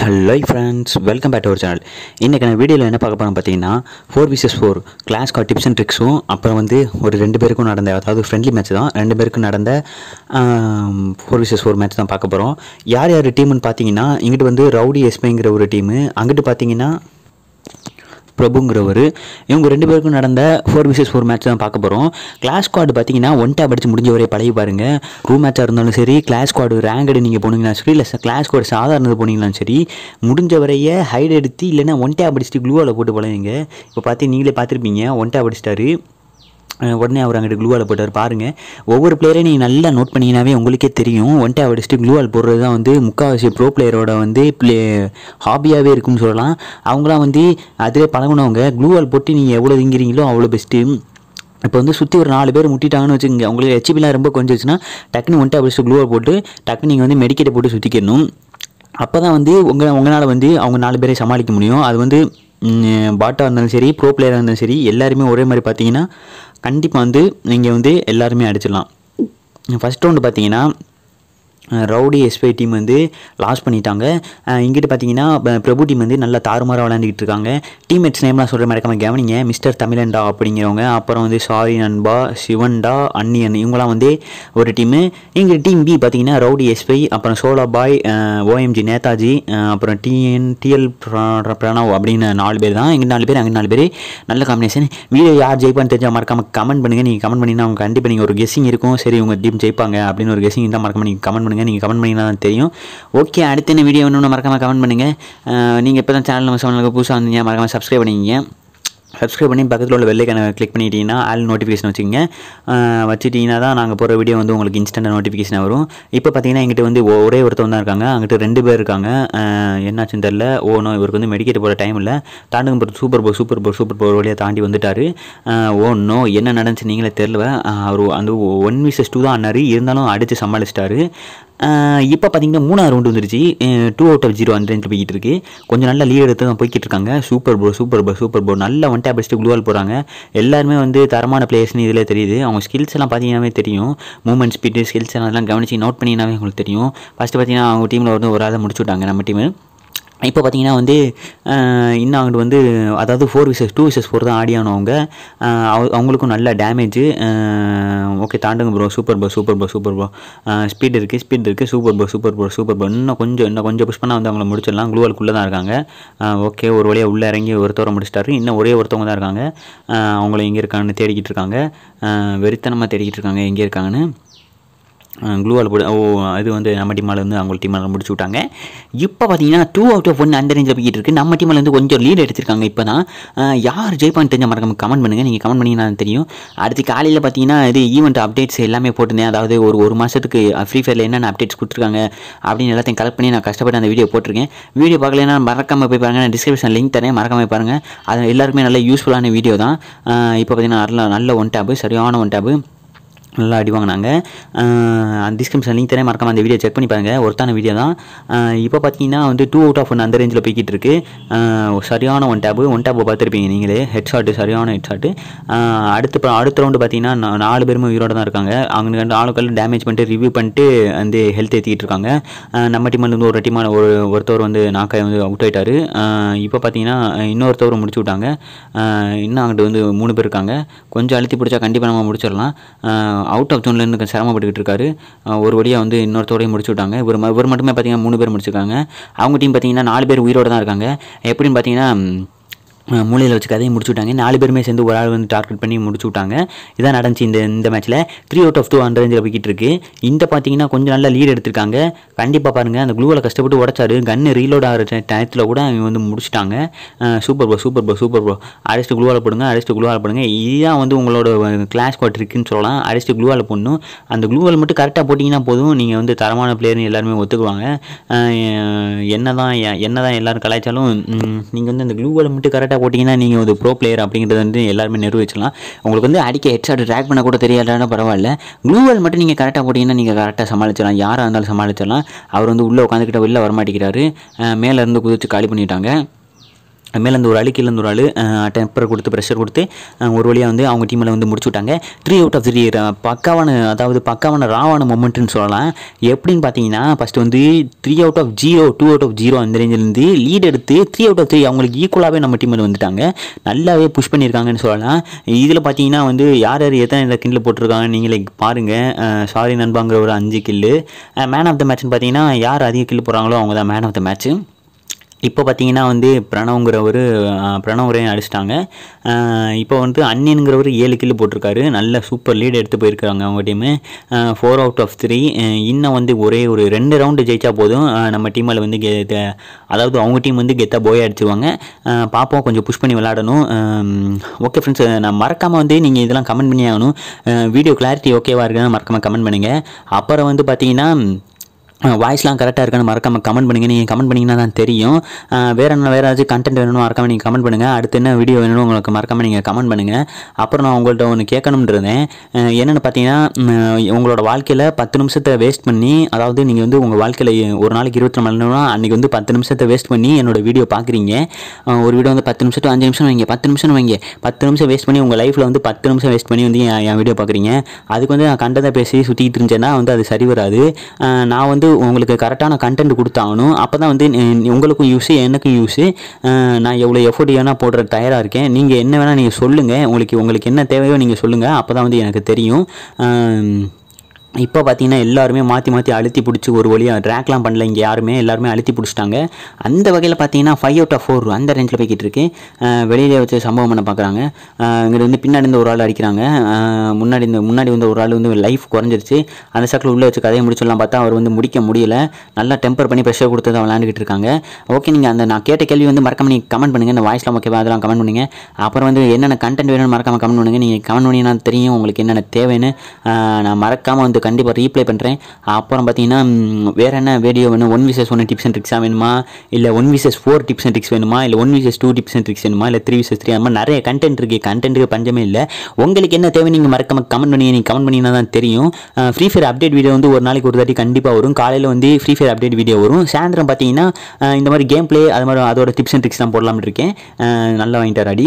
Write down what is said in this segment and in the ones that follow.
hello friends welcome back to our channel இன்றைக்கான வீடியோவில் என்ன பார்க்க போகிறோம் பார்த்தீங்கன்னா ஃபோர் விசஸ் ஃபோர் கிளாஸ் கார்ட் டிப்ஸ் அண்ட் ட்ரிக்ஸும் அப்புறம் வந்து ஒரு ரெண்டு பேருக்கும் நடந்த அதாவது ஃப்ரெண்ட்லி மேட்ச் தான் ரெண்டு பேருக்கும் நடந்த ஃபோர் விசஸ் ஃபோர் மேட்ச் தான் பார்க்க போகிறோம் யார் யார் டீம்னு பார்த்தீங்கன்னா இங்கிட்டு வந்து ரவுடி எஸ்பைங்கிற ஒரு டீமு அங்கிட்டு பார்த்தீங்கன்னா பிரபுங்கிறவர் இவங்க ரெண்டு பேருக்கும் நடந்த ஃபோர் விசஸ் ஃபோர் மேட்ச் தான் பார்க்க போகிறோம் கிளாஸ் ஸ்குவாட் பார்த்தீங்கன்னா ஒன் டேப் அடிச்சு முடிஞ்ச வரை பழகி பாருங்க ரூம் மேட்சாக இருந்தாலும் சரி கிளாஸ் ஸ்குவாடு ரேங்கடு நீங்கள் போனீங்கன்னா சரி இல்லை கிளாஸ் ஸ்குவாட் சாதாரணது போனீங்களாலும் சரி முடிஞ்ச வரைய ஹைட் எடுத்து இல்லைன்னா ஒன் டேப் அடிச்சுட்டு க்ளூவில் போட்டு பழகுங்க இப்போ பார்த்து நீங்களே பார்த்துருப்பீங்க ஒன் டேப் அடிச்சிட்டாரு அஹ் உடனே அவர் அங்கிட்டு க்ளூவால் போட்டார் பாருங்கள் ஒவ்வொரு பிளேயரையும் நீங்கள் நல்லா நோட் பண்ணிங்கனாவே உங்களுக்கே தெரியும் ஒன் டேப் அடிச்சுட்டு க்ளூவால் போடுறது தான் வந்து முக்கால்வாசி ப்ரோ பிளேயரோட வந்து ப்ளே ஹாபியாகவே இருக்குன்னு சொல்லலாம் அவங்களாம் வந்து அதிலே பழகுனவங்க க்ளூவால் போட்டு நீங்கள் எவ்வளோ திங்கிறீங்களோ அவ்வளோ பெஸ்ட்டு இப்போ வந்து சுற்றி ஒரு நாலு பேர் முட்டிட்டாங்கன்னு வச்சுக்கோங்க உங்களுக்கு ஹெச்பிலாம் ரொம்ப கொஞ்சிச்சுன்னா டக்குன்னு ஒன் டேப் அடிச்சுட்டு க்ளூவால் போட்டு டக்குன்னு நீங்கள் வந்து மெடிக்கெட்டை போட்டு சுற்றிக்கணும் அப்போ தான் வந்து உங்கள் உங்களால் வந்து அவங்க நாலு பேரை சமாளிக்க முடியும் அது வந்து பாட்டாக இருந்தாலும் சரி ப்ரோ பிளேயராக இருந்தாலும் சரி எல்லாருமே ஒரே மாதிரி பார்த்தீங்கன்னா கண்டிப்பாக வந்து நீங்கள் வந்து எல்லாருமே அடிச்சிடலாம் ஃபஸ்ட் ரவுண்டு பார்த்தீங்கன்னா ரவுடி எஸ்பை டீம் வந்து லாஸ் பண்ணிட்டாங்க அஹ் இங்கிட்டு பார்த்தீங்கன்னா ப- பிரபு டீம் வந்து நல்லா தாறுமாறாக விளையாண்டுக்கிட்டு இருக்காங்க டீம்மேட்ஸ் நேம்லாம் சொல்கிற மறக்காம கவனிங்க மிஸ்டர் தமிழன்டா அப்படிங்கிறவங்க அப்புறம் வந்து சாரி நண்பா சிவன்டா அன்னியன் இவங்களாம் வந்து ஒரு டீமு இங்கே டீம் பி பார்த்தீங்கன்னா ரவுடி எஸ்பை அப்புறம் சோலா பாய் ஓஎம்ஜி நேதாஜி அஹ் அப்புறம் டிஎன் டிஎல் பிரணவ் அப்படின்னு நாலு பேர் தான் இங்கே நாலு பேர் அங்கே நாலு பேர் நல்ல காம்பினேஷன் வீடியோ யார் ஜெயிப்பான்னு தெரிஞ்சால் மறக்காம கமெண்ட் பண்ணுங்கள் நீங்கள் கமெண்ட் பண்ணிங்கன்னா அவங்க கண்டிப்பாக நீங்கள் ஒரு கெஸ்ஸிங் இருக்கும் சரி உங்கள் டீம் ஜெயிப்பாங்க அப்படின்னு ஒரு கெஸ்ஸிங் தான் மறக்காம நீங்கள் கமெண்ட் பண்ணுங்கள் நீங்கள் கமெண்ட் பண்ணிங்கன்னா தான் தெரியும் ஓகே அடுத்த என்ன வீடியோ வேணும்னு மறக்காம கமெண்ட் பண்ணுங்கள் நீங்கள் இப்போ தான் சேனல் நம்ம சேனலுக்கு புதுசாக வந்தீங்க மறக்காம சப்ஸ்கிரைப் பண்ணிக்கிங்க சப்ஸ்கிரைப் பண்ணி பக்கத்தில் உள்ள வெள்ளைக்கான கிளிக் பண்ணிட்டீங்கன்னா ஆல் நோட்டிஃபிகேஷன் வச்சுக்கோங்க அஹ் வச்சுட்டிங்கன்னா தான் நாங்கள் போகிற வீடியோ வந்து உங்களுக்கு இன்ஸ்டன்ட் நோட்டிஃபிகேஷன் வரும் இப்போ பார்த்தீங்கன்னா எங்கிட்ட வந்து ஒ- ஒரே ஒருத்தவங்க தான் இருக்காங்க அங்கிட்ட ரெண்டு பேர் இருக்காங்க அஹ் என்னாச்சுன்னு தெரில ஓ நோ இவருக்கு வந்து மெடிக்கேட் போகிற டைம் இல்லை தாண்டுங்க போகிற சூப்பர் போ சூப்பர் போ சூப்பர் போ வழியாக தாண்டி வந்துட்டார் ஓ நோ என்ன நடந்துச்சு நீங்களே தெரில அவர் அந்த ஒன் விசஸ் டூ தான் ஆனார் இருந்தாலும் அடித்து சமாளிச்சிட்டாரு இப்போ பார்த்தீங்கன்னா மூணாவது ரவுண்டு வந்துருச்சு டூ அவுட் ஆஃப் ஜீரோ அந்த ரேஞ்சில் போய்கிட்டு இருக்கு கொஞ்சம் நல்ல லீட் எடுத்து தான் போய்கிட்டு இருக்காங்க super bro super bro super bro நல்ல ஒன் டேப் அடிச்சுட்டு குளூவால் போகிறாங்க எல்லாருமே வந்து தரமான பிளேயர்ஸ்னு இதில் தெரியுது அவங்க ஸ்கில்ஸ் எல்லாம் பார்த்தீங்கன்னாவே தெரியும் மூமெண்ட் ஸ்பீடு ஸ்கில்ஸ் எல்லாம் அதெல்லாம் கவனிச்சு நோட் பண்ணிங்கனாவே உங்களுக்கு தெரியும் ஃபஸ்ட்டு பார்த்தீங்கன்னா அவங்க டீமில் வந்து ஒரு ஆளை முடிச்சு விட்டாங்க நம்ம டீமு இப்போ பார்த்தீங்கன்னா வந்து அஹ், இன்னும் அங்கிட்டு வந்து அதாவது four versus two versus four தான் ஆடியானவங்க அஹ், அவ- அவங்களுக்கும் நல்ல டேமேஜ் ஓகே தாண்டுங்க bro super bro super bro super bro speed இருக்குது ஸ்பீட் இருக்குது super bro super bro super bro இன்னும் கொஞ்சம் இன்னும் கொஞ்சம் புஷ் பண்ணால் வந்து அவங்கள முடிச்சிடலாம் குளூவலுக்குள்ளே தான் இருக்காங்க ஓகே ஒரு வழியாக உள்ளே இறங்கி ஒருத்தவரை முடிச்சிட்டாரு இன்னும் ஒரே ஒருத்தவங்க தான் இருக்காங்க அஹ், அவங்கள எங்கே இருக்காங்கன்னு தேடிக்கிட்டு இருக்காங்க அஹ், வெறித்தனமாக தேடிக்கிட்டு இருக்காங்க எங்கே இருக்காங்கன்னு க்ளூவால் போடு ஓ அது வந்து நம்ம டீமால் வந்து அவங்க டீமால் முடிச்சு விட்டாங்க இப்போ பார்த்தீங்கன்னா டூ அவுட் ஆஃப் ஒன் அந்த ரேஞ்சில் போய்கிட்டு இருக்கு நம்ம டீமில் வந்து கொஞ்சம் லீட் எடுத்திருக்காங்க இப்போ தான் யார் ஜெயிப்பான்னு தெரிஞ்ச மறக்காம கமெண்ட் பண்ணுங்கள் நீங்கள் கமெண்ட் பண்ணிங்கன்னா தெரியும் அடுத்து காலையில் பார்த்தீங்கன்னா இது ஈவெண்ட் அப்டேட்ஸ் எல்லாமே போட்டிருந்தேன் அதாவது ஒரு ஒரு மாதத்துக்கு ஃப்ரீ ஃபயரில் என்னென்ன அப்டேட்ஸ் கொடுத்துருக்காங்க அப்படின்னு எல்லாத்தையும் கலெக்ட் பண்ணி நான் கஷ்டப்பட்டு அந்த வீடியோ போட்டிருக்கேன் வீடியோ பார்க்கலன்னா மறக்காம போய் பாருங்கள் நான் டிஸ்கிரிப்ஷன் லிங்க் தரேன் மறக்காம போய் பாருங்கள் அது எல்லாருக்குமே நல்ல யூஸ்ஃபுல்லான வீடியோ தான் இப்போ பார்த்தீங்கன்னா நல்ல நல்ல ஒன் டேபு சரியான ஒன் டேபு நல்லா அடி வாங்கினாங்க அந்த டிஸ்கிரிப்ஷன் லிங்க் தரேன் மறக்காம அந்த வீடியோ செக் பண்ணி பாருங்கள் ஒருத்தான வீடியோ தான் அஹ் இப்போ பார்த்தீங்கன்னா வந்து டூ அவுட் ஆஃப் ஒன் அந்த ரேஞ்சில் போய்கிட்டு இருக்கு அஹ் சரியான ஒன் டேபு ஒன் டேப்பை பார்த்துருப்பீங்க நீங்களே ஹெட் ஷாட்டு சரியான ஹெட் ஷாட்டு அடுத்த ப- அடுத்த ரவுண்டு பார்த்தீங்கன்னா நா- நாலு பேருமே உயிரோட தான் இருக்காங்க அவங்க ரெண்டு ஆளுக்கள் டேமேஜ் பண்ணிட்டு ரிவ்யூ பண்ணிட்டு வந்து ஹெல்த் ஏற்றிக்கிட்டு இருக்காங்க அஹ் நம்ம டீமில் வந்து ஒரு டீமான ஒரு ஒருத்தவர் வந்து நாக்காய் வந்து அவுட் ஆயிட்டாரு அஹ் இப்போ பார்த்தீங்கன்னா இன்னொருத்தவர் முடிச்சு விட்டாங்க அஹ் இன்னும் அங்கிட்டு வந்து மூணு பேர் இருக்காங்க கொஞ்சம் அழுத்தி பிடிச்சா கண்டிப்பாக நம்ம முடிச்சிடலாம் அவுட் ஆஃப் ஜோன்லேருந்து சிரமப்பட்டுக்கிட்டு இருக்காரு அஹ் ஒரு வழியாக வந்து இன்னொருத்தோடையும் முடிச்சு விட்டாங்க இவர் ம- இவர் மட்டுமே பார்த்தீங்கன்னா மூணு பேர் முடிச்சிருக்காங்க அவங்க டீம் பார்த்தீங்கன்னா நாலு பேர் உயிரோட தான் இருக்காங்க எப்படின்னு பார்த்தீங்கன்னா ம், மூலையில் வச்சு கதையை முடிச்சு விட்டாங்க நாலு பேருமே சேர்ந்து ஒரு ஆள் வந்து டார்கெட் பண்ணி முடிச்சு விட்டாங்க இதான் நடந்துச்சு இந்த இந்த மேட்ச்சில் த்ரீ அவுட் ஆஃப் டூ அந்த ரேஞ்சில் போய்கிட்டு இருக்கு இந்த பார்த்தீங்கன்னா கொஞ்சம் நல்லா லீட் எடுத்திருக்காங்க கண்டிப்பாக பாருங்கள் அந்த க்ளூவில் கஷ்டப்பட்டு உடச்சாரு கன்று ரீலோட் ஆகிற டயத்தில் கூட அவங்க வந்து முடிச்சிட்டாங்க super bro super bro super bro arrest gloo wall போடுங்க அரெஸ்ட் க்ளூவால் போடுங்க இதுதான் வந்து உங்களோட கிளாஸ் குவாட் இருக்குன்னு சொல்லலாம் அரெஸ்ட் க்ளூவால் போடணும் அந்த க்ளூவால் மட்டும் கரெக்டாக போட்டிங்கன்னா போதும் நீங்கள் வந்து தரமான பிளேயர்னு எல்லாருமே ஒத்துக்குவாங்க என்ன தான் என்ன தான் எல்லோரும் கலாய்ச்சாலும் நீங்கள் வந்து அந்த க்ளூவால் மட்டும் கரெக்டாக போட்டிங்கன்னா நீங்கள் ஒரு ப்ரோ பிளேயர் அப்படிங்கிறத வந்து எல்லாருமே நிரூபிச்சிடலாம் உங்களுக்கு வந்து அடிக்க ஹெட்ஷாட் ட்ராக் பண்ண கூட தெரியாதாலும் பரவாயில்ல க்ளூவால் மட்டும் நீங்கள் கரெக்டாக போட்டிங்கன்னா நீங்கள் கரெக்டாக சமாளிச்சிடலாம் யாராக இருந்தாலும் சமாளிச்சிடலாம் அவர் வந்து உள்ளே உட்காந்துக்கிட்ட வெளில வரமாட்டேங்கிறாரு மேலே இருந்து குதிச்சு காலி பண்ணிட்டாங்க மேலேருந்து ஒரு ஆள் கீழேருந்து ஒரு ஆள் டெம்பர் கொடுத்து ப்ரெஷர் கொடுத்து அஹ், ஒரு வழியாக வந்து அவங்க டீமில் வந்து முடிச்சு விட்டாங்க த்ரீ அவுட் ஆஃப் த்ரீ பக்காவான அதாவது பக்காவான ராவான மொமெண்ட்னு சொல்லலாம் எப்படின்னு பார்த்தீங்கன்னா ஃபஸ்ட்டு வந்து three out of zero two out of zero அந்த ரேஞ்சிலேருந்து லீட் எடுத்து த்ரீ அவுட் ஆஃப் த்ரீ அவங்களுக்கு ஈக்குவலாகவே நம்ம டீமில் வந்துட்டாங்க நல்லாவே புஷ் பண்ணியிருக்காங்கன்னு சொல்லலாம் இதில் பார்த்தீங்கன்னா வந்து யார் யார் எத்தனை கிண்டில் போட்டிருக்காங்க நீங்களே பாருங்கள் சாரி நண்பாங்கிற ஒரு அஞ்சு கில்லு மேன் ஆஃப் த மேட்ச்னு பார்த்தீங்கன்னா யார் அதிக கில் போடுறாங்களோ அவங்க தான் மேன் ஆஃப் த மேட்ச்சு இப்போ பார்த்தீங்கன்னா வந்து பிரணவ்ங்கிறவர் பிரணவரையும் அடிச்சிட்டாங்க இப்போ வந்து அன்னியனுங்கிறவர் ஏழு கில்லு போட்டிருக்காரு நல்ல சூப்பர் லீட் எடுத்து போயிருக்காங்க அவங்க team four out of three இன்னும் வந்து ஒரே ஒரு ரெண்டு ரவுண்டு ஜெயிச்சா போதும் அஹ், நம்ம டீமில் வந்து கெ த- அதாவது அவங்க டீம் வந்து கெத்தாக போய் அடிச்சிருவாங்க அஹ், பார்ப்போம் கொஞ்சம் புஷ் பண்ணி விளாடணும் ஓகே ஃப்ரெண்ட்ஸ் நான் மறக்காமல் வந்து நீங்கள் இதெல்லாம் கமெண்ட் பண்ணி ஆகணும் வீடியோ கிளாரிட்டி ஓகேவா இருக்குன்னு மறக்காமல் கமெண்ட் பண்ணுங்கள் அப்புறம் வந்து பார்த்தீங்கன்னா வாய்ஸ்லாம் கரெக்டாக இருக்கான்னு மறக்காமல் கமெண்ட் பண்ணுங்கள் நீங்கள் கமெண்ட் பண்ணிங்கன்னா தான் தெரியும் அஹ் வேற என்ன வேறு ஏதாச்சும் கண்டென்ட் வேணும்னு மறக்காமல் நீங்கள் கமெண்ட் பண்ணுங்கள் அடுத்து என்ன வீடியோ வேணும்னு உங்களுக்கு மறக்காமல் நீங்கள் கமெண்ட் பண்ணுங்கள் அப்புறம் நான் உங்கள்கிட்ட ஒன்று கேட்கணும்னு இருந்தேன் அஹ் என்னென்னு பார்த்தீங்கன்னா ம், உங்களோட வாழ்க்கையில் பத்து நிமிஷத்தை வேஸ்ட் பண்ணி அதாவது நீங்கள் வந்து உங்கள் வாழ்க்கையில் ஒரு நாளைக்கு இருபத்தி நாலு மணி நேரம் அன்றைக்கி வந்து பத்து நிமிஷத்தை வேஸ்ட் பண்ணி என்னோட வீடியோ பார்க்குறீங்க ஒரு வீடியோ வந்து பத்து நிமிஷம் to அஞ்சு நிமிஷம் வைங்க பத்து நிமிஷம் வைங்க பத்து நிமிஷம் வேஸ்ட் பண்ணி உங்கள் லைஃப்பில் வந்து பத்து நிமிஷம் வேஸ்ட் பண்ணி வந்து என் என் வீடியோ பார்க்குறீங்க அதுக்கு வந்து நான் கண்டதை பேசி சுற்றிக்கிட்டு இருந்துச்சேன்னா வந்து அது சரி வராது அஹ் நான் வந்து உங்களுக்கு கரெக்டான கண்டென்ட் கொடுத்தாகணும் அப்போ தான் வந்து நீ- உங்களுக்கும் யூஸு எனக்கும் யூஸு நான் எவ்வளோ எஃபோர்ட் வேணால் போடுற தயாராக இருக்கேன் நீங்கள் என்ன வேணால் நீங்கள் சொல்லுங்கள் உங்களுக்கு உங்களுக்கு என்ன தேவையோ நீங்கள் சொல்லுங்கள் அப்போ தான் வந்து எனக்கு தெரியும் அஹ் இப்போ பார்த்தீங்கன்னா எல்லாருமே மாற்றி மாற்றி அழுத்தி பிடிச்சி ஒரு வழியாக ட்ராக்லாம் பண்ணல இங்கே யாருமே எல்லாருமே அழுத்தி பிடிச்சிட்டாங்க அந்த வகையில் பார்த்தீங்கன்னா ஃபைவ் அவுட் ஆஃப் ஃபோர் அந்த ரேஞ்சில் போய்கிட்டு இருக்கு அஹ் வெளியிலே வச்சு சம்பவம் பண்ண பார்க்குறாங்க இங்கிட்ட வந்து பின்னாடி இருந்து ஒரு ஆள் அடிக்கிறாங்க அஹ் முன்னாடி இந்த முன்னாடி வந்து ஒரு ஆள் வந்து லைஃப் குறைஞ்சிருச்சு அந்த சக்கில் உள்ளே வச்சு கதையை முடிச்சிடலாம் பார்த்தா அவர் வந்து முடிக்க முடியல நல்லா டெம்பர் பண்ணி ப்ரெஷர் கொடுத்து தான் விளாண்டுக்கிட்டு இருக்காங்க ஓகே நீங்கள் அந்த நான் கேட்ட கேள்வி வந்து மறக்காம நீங்கள் கமெண்ட் பண்ணுங்கள் இந்த வாய்ஸ்லாம் ஓகேவா அதெல்லாம் கமெண்ட் பண்ணுங்கள் அப்புறம் வந்து என்னென்ன கண்டென்ட் வேணும்னு மறக்காம கமெண்ட் பண்ணுங்கள் நீங்கள் கமெண்ட் பண்ணிங்கன்னா தெரியும் உங்களுக்கு என்னென்ன தேவைன்னு அஹ் நான் மறக்காமல் வந்து கண்டிப்பாக ரீப்ளை பண்ணுறேன் அப்புறம் பார்த்தீங்கன்னா ம், வேற என்ன வீடியோ வேணும் one versus one tips and ட்ரிக்ஸாக வேணுமா இல்லை one versus four tips and tricks வேணுமா இல்லை one versus two tips and tricks வேணுமா இல்லை த்ரீ விசஸ் த்ரீ அந்த மாதிரி நிறைய கண்டென்ட் இருக்குது கண்டென்ட்டுக்கு பஞ்சமே இல்லை உங்களுக்கு என்ன தேவை நீங்கள் மறக்காம கமெண்ட் பண்ணி நீங்கள் கமெண்ட் பண்ணினா தான் தெரியும் ஃப்ரீ ஃபயர் அப்டேட் வீடியோ வந்து ஒரு நாளைக்கு ஒரு தாட்டி கண்டிப்பாக வரும் காலையில் வந்து ஃப்ரீ ஃபயர் அப்டேட் வீடியோ வரும் சாயந்தரம் பார்த்தீங்கன்னா அஹ், இந்த மாதிரி கேம் ப்ளே அது மாதிரி அதோட டிப்ஸ் அண்ட் ட்ரிக்ஸ் தான் போடலாம்னு இருக்கேன் அஹ், நல்லா வாங்கிட்டார் அடி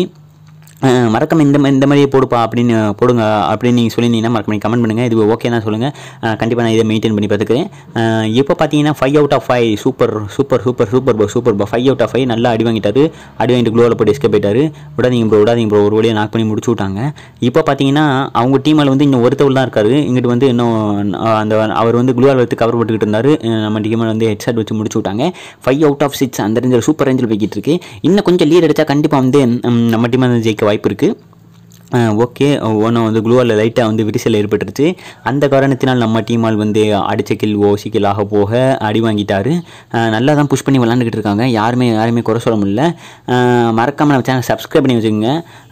அஹ் மறக்காம இந்த மாதிரி இந்த மாதிரியே போடுப்பா அப்படின்னு போடுங்க அப்படின்னு நீங்கள் சொல்லியிருந்தீங்கன்னா மறக்காம கமெண்ட் பண்ணுங்கள் இது ஓகேனா சொல்லுங்கள் கண்டிப்பாக நான் இதை மெயின்டைன் பண்ணி பார்த்துக்கிறேன் அஹ் இப்போ பார்த்தீங்கன்னா five out of five super super super super போ சூப்பர் போ ஃபைவ் அவுட் ஆஃப் ஃபைவ் நல்லா அடி வாங்கிட்டாரு அடி வாங்கிட்டு க்ளோவில் போட்டு எஸ்கேப் போயிட்டாரு விடாதீங்க ப்ரோ விடாதீங்க ப்ரோ ஒரு வழியாக நாக் பண்ணி முடிச்சு விட்டாங்க இப்போ பார்த்தீங்கன்னா அவங்க டீமில் வந்து இன்னும் ஒருத்தவர் தான் இருக்காரு இங்கிட்டு வந்து இன்னும் அஹ் அந்த அவர் வந்து குளோவால் எடுத்து கவர் போட்டுக்கிட்டு இருந்தார் நம்ம டீமில் வந்து ஹெட்செட் வச்சு முடிச்சு விட்டாங்க ஃபைவ் அவுட் ஆஃப் சிக்ஸ் அந்த ரேஞ்சில் சூப்பர் ரேஞ்சில் போய்கிட்டு இருக்கு இன்னும் கொஞ்சம் லீட் எடுத்தால் கண்டிப்பாக வந்து ம், நம்ம டீம் வந்து ஜெயிக்க வாய்ப்பு இருக்குது ஓகே ஒன்றும் வந்து குளூவால் லைட்டாக வந்து விரிசல் ஏற்பட்டுருச்சு அந்த காரணத்தினால் நம்ம டீமால் வந்து அடிச்ச கில் ஓசி கில் ஆக போக அடி வாங்கிட்டாரு அஹ் நல்லா தான் புஷ் பண்ணி விளாண்டுக்கிட்டு இருக்காங்க யாருமே யாருமே குறை சொல்ல முடியல மறக்காமல் நம்ம சேனல் சப்ஸ்கிரைப் பண்ணி வச்சுக்கோங்க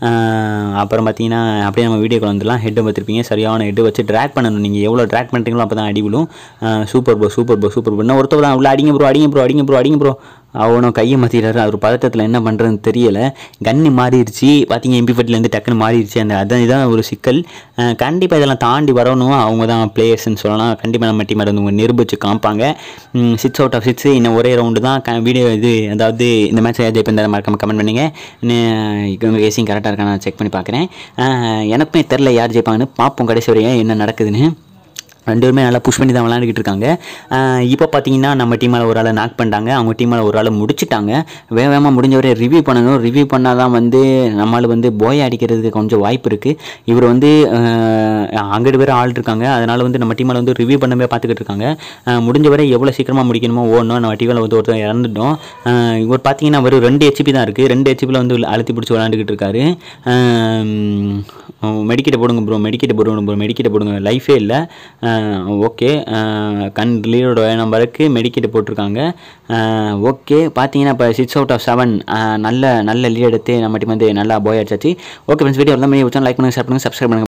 அஹ் அப்புறம் பார்த்தீங்கன்னா அப்படியே நம்ம வீடியோக்கு வந்துடலாம் ஹெட்டை பார்த்துருப்பீங்க சரியான ஹெட்டு வச்சு ட்ராக் பண்ணணும் நீங்கள் எவ்வளோ ட்ராக் பண்ணுறீங்களோ அப்போ தான் அடி விழும் super bro super bro super bro இன்னும் ஒருத்தர் தான் உள்ள அடிங்க ப்ரோ அடிங்க ப்ரோ அடிங்க ப்ரோ அடிங்க ப்ரோ அவனும் கையை மாற்றிட்டாரு அவர் பதட்டத்தில் என்ன பண்ணுறதுன்னு தெரியல கன்று மாறிடுச்சு பார்த்தீங்க எம்பி ஃபட்டிலேருந்து டக்குன்னு மாறிடுச்சு அந்த அதான் இதான் ஒரு சிக்கல் கண்டிப்பாக இதெல்லாம் தாண்டி வரணும் அவங்க தான் பிளேயர்ஸ்னு சொல்லலாம் கண்டிப்பாக நம்ம டீம் வந்து அவங்க நிரூபித்து காமிப்பாங்க சிக்ஸ் அவுட் ஆஃப் சிக்ஸ் இன்னும் ஒரே ரவுண்டு தான் க வீடியோ இது அதாவது இந்த மேட்ச் யார் ஜெயிப்பேன் மறக்காம கமெண்ட் பண்ணுங்க உங்கள் கேசிங் கரெக்டாக இருக்கா நான் செக் பண்ணி பார்க்குறேன் எனக்குமே தெரில யார் ஜெயிப்பாங்கன்னு பார்ப்போம் கடைசி வரையும் என்ன நடக்குதுன்னு ரெண்டு பேருமே நல்லா புஷ் பண்ணி தான் விளாண்டுக்கிட்டு இருக்காங்க இப்போ பார்த்தீங்கன்னா நம்ம டீமால் ஒரு ஆளை நாக் பண்ணிட்டாங்க அவங்க டீமால் ஒரு ஆளை முடிச்சிட்டாங்க வேக வேகமாக முடிஞ்ச வரை ரிவ்யூ பண்ணணும் ரிவ்யூ பண்ணால் தான் வந்து நம்மளால் வந்து போய் அடிக்கிறதுக்கு கொஞ்சம் வாய்ப்பு இருக்குது இவர் வந்து அங்கிட்டு வேறு ஆள் இருக்காங்க அதனால் வந்து நம்ம டீமால் வந்து ரிவ்யூ பண்ணவே பார்த்துக்கிட்டு இருக்காங்க அஹ் முடிஞ்ச வரை எவ்வளோ சீக்கிரமாக முடிக்கணுமோ ஓடணும் நம்ம டீமில் வந்து ஒருத்தர் இறந்துட்டோம் அஹ் இவர் பார்த்தீங்கன்னா வெறும் ரெண்டு ஹெச்பி தான் இருக்குது ரெண்டு ஹெச்பியில் வந்து அழுத்தி பிடிச்சி விளாண்டுக்கிட்டு இருக்காரு மெடிக்கெட்டை போடுங்க ப்ரோ மெடிக்கெட்டை போடுங்க ப்ரோ மெடிக்கெட்டை போடுங்க லைஃபே இல்லை ஓகே கண் லீடோட நம்பருக்கு மெடிக்கெட் போட்டிருக்காங்க ஓகே பார்த்தீங்கன்னா இப்போ சிக்ஸ் அவுட் ஆஃப் செவன் நல்ல நல்ல லீட் எடுத்து நம்ம டீம் வந்து நல்லா போய் அடிச்சாச்சு ஓகே ஃப்ரெண்ட்ஸ் வீடியோ வந்து லைக் பண்ணுங்கள் ஷேர் பண்ணுங்கள் சப்ஸ்கிரைப் பண்ணுங்கள்